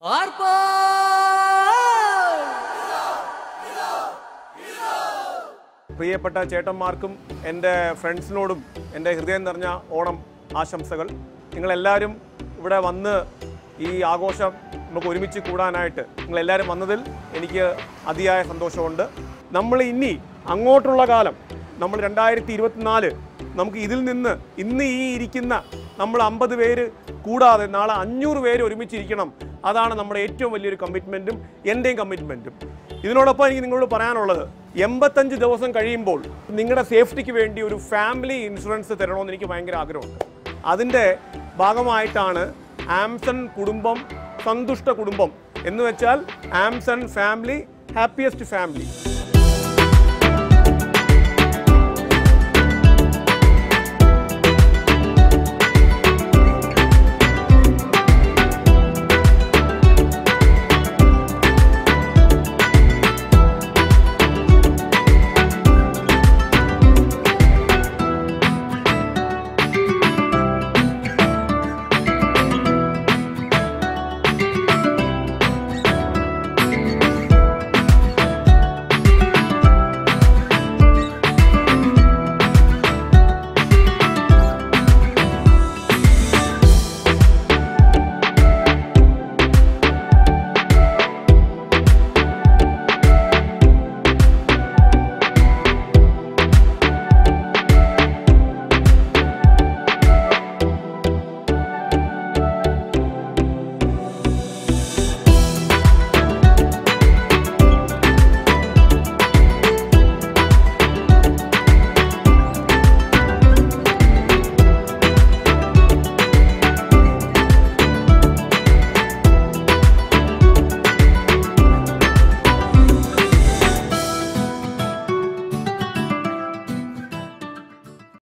പ്രിയപ്പെട്ട ചേട്ടന്മാർക്കും എൻ്റെ ഫ്രണ്ട്സിനോടും എൻ്റെ ഹൃദയം നിറഞ്ഞ ഓണം ആശംസകൾ നിങ്ങളെല്ലാവരും ഇവിടെ വന്ന് ഈ ആഘോഷം നമുക്ക് ഒരുമിച്ച് കൂടാനായിട്ട് നിങ്ങളെല്ലാവരും വന്നതിൽ എനിക്ക് അതിയായ സന്തോഷമുണ്ട് നമ്മൾ ഇനി അങ്ങോട്ടുള്ള കാലം നമ്മൾ രണ്ടായിരത്തി ഇരുപത്തിനാല് നമുക്ക് ഇതിൽ നിന്ന് ഇന്ന് ഈ ഇരിക്കുന്ന നമ്മൾ അമ്പത് പേര് കൂടാതെ നാളെ അഞ്ഞൂറ് പേര് ഒരുമിച്ചിരിക്കണം അതാണ് നമ്മുടെ ഏറ്റവും വലിയൊരു കമ്മിറ്റ്മെൻറ്റും എൻ്റെയും കമ്മിറ്റ്മെൻറ്റും ഇതിനോടൊപ്പം എനിക്ക് നിങ്ങളോട് പറയാനുള്ളത് എൺപത്തഞ്ച് ദിവസം കഴിയുമ്പോൾ നിങ്ങളുടെ സേഫ്റ്റിക്ക് വേണ്ടി ഒരു ഫാമിലി ഇൻഷുറൻസ് തരണമെന്ന് എനിക്ക് ഭയങ്കര ആഗ്രഹമുണ്ട് അതിൻ്റെ ഭാഗമായിട്ടാണ് ആംസൺ കുടുംബം സന്തുഷ്ട കുടുംബം എന്ന് വെച്ചാൽ ആംസൺ ഫാമിലി ഹാപ്പിയസ്റ്റ് ഫാമിലി